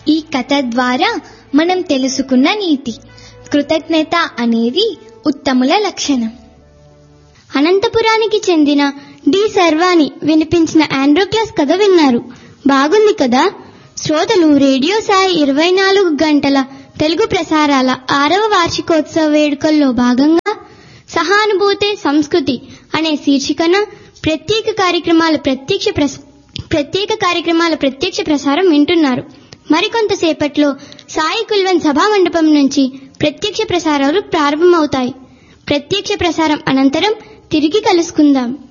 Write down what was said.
ఈ కథ ద్వారా మనం తెలుసుకున్న నీతి కృతజ్ఞత అనేది ఉత్తముల లక్షణం అనంతపురానికి చెందిన డి సర్వాణి వినిపించిన ఆండ్రో క్లాస్ కథ విన్నారు బాగుంది కదా శ్రోతలు రేడియో సాయి ఇరవై నాలుగు గంటల తెలుగు ప్రసారాల ఆరవ వార్షికోత్సవ వేడుకల్లో భాగంగా సహానుభూతి సంస్కృతి అనే శీర్షికన ప్రత్యేక కార్యక్రమాల ప్రత్యక్ష ప్రస- ప్రత్యేక కార్యక్రమాల ప్రత్యక్ష ప్రసారం వింటున్నారు మరికొంతసేపట్లో సాయి కుల్వన్ సభా మండపం నుంచి ప్రత్యక్ష ప్రసారాలు ప్రారంభమవుతాయి ప్రత్యక్ష ప్రసారం అనంతరం తిరిగి కలుసుకుందాం